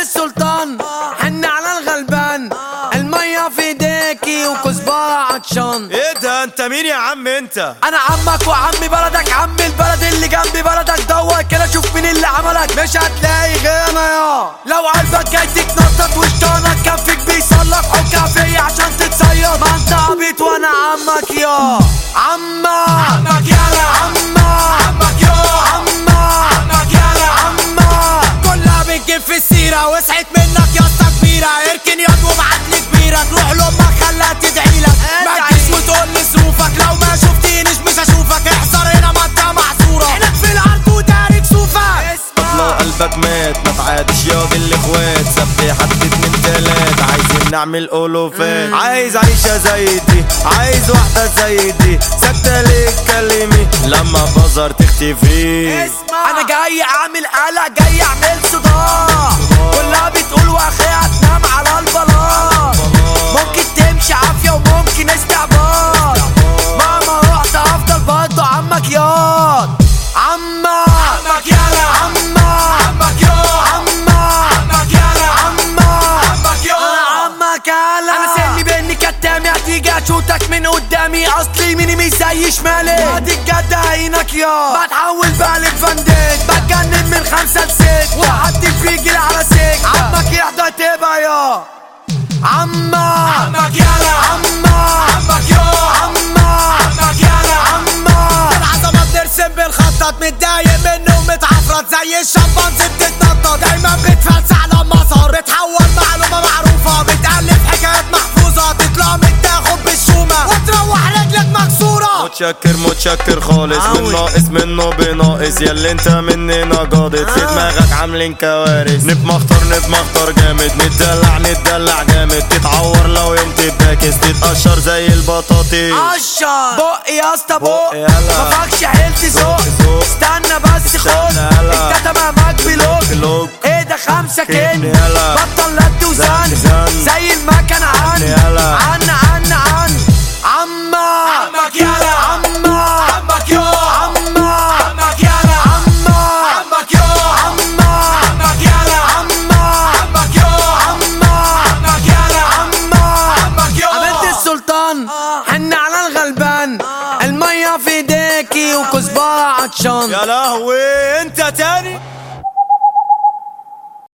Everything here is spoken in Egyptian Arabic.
السلطان حن على الغلبان المية في ايديكي وكزبرة عطشان ايه ده انت مين يا عم انت انا عمك وعمي بلدك عمي البلد اللي جنبي بلدك دور كده شوف مين اللي عملك مش هتلاقي غير انا يا لو قلبك جاي تتنطط وشطانك كفك بيصلك حكا فيا عشان تتصيد ما انت عبيط وانا عمك يا عما عمك يالا عما عمك يا عما عمك يالا عما كلها بتجيب في السيرة وسعت منك يا اسطى كبيرة اركن يد وابعتلي كبيرة تروح لامك خليها تدعيلك ما تجيش وتقول لي ظروفك لو ما شفتنيش مش هشوفك احذر هنا ما انت محظورة عينك في الارض وداري كسوفك طب لو قلبك مات ما تعادش يا دي الاخوات سبي حد اتنين تلات عايزين نعمل اولوفات عايز عيشة زي دي عايز واحدة زي دي ساكتة ليه تكلمي لما بظهر تختفي انا جاي اعمل قلق جاي اعمل صداع كلها بتقول واخيها تنام على البلاط ممكن تمشي عافية وممكن استعباط مهما رحت هفضل برضه عمك ياض عما عمك يالا عما عمك يا عما عمك يالا عما عمك يا انا عمك يالا انا سني بيني كتامي هتيجي اشوتك من قدامي اصلي ميني مش زي شمالي هادي الجد عينك يا بتحول بالك فندق بتجنن من خمسة لست وحد بيجي على سكة عمك يحضر تبقى يا عما عمك يالا عما عمك يا عما عمك يالا عما العظمة بترسم بالخطط متضايق منه ومتعفرت زي الشمبانزي بتتنطط دايما بتفلسع لما صار بتحول معلومة معروفة بتألف حكايات محفوظة تطلع متاخد بالشومة وتروح رجلك مكسورة متشكر متشكر خالص أوي. من ناقص منه بناقص ياللي انت مننا جاضت في آه. دماغك عاملين كوارث نتمخطر نتمخطر جامد نتدلع نتدلع جامد تتعور لو يوم تتباكس تتقشر زي البطاطس قشر بق يا اسطى بق بق يلا. مفكش حيلتي ذوق ذوق. استنى بس خد استنى يلا. انت تمامك بلوك بلوك. ايه ده خمسة كن كن يلا. بطل لد وزن زن. زي المكن عن يلا. عن عن عن عما عمك يالا عما عمك يا عما عمك يالا عما عمك يا عما عمك يالا عما عمك يا عما عمك يالا عما عمك يا عملت السلطان حن على الغلبان المية في ايديكي وكزبرة عطشان يا لهوي انت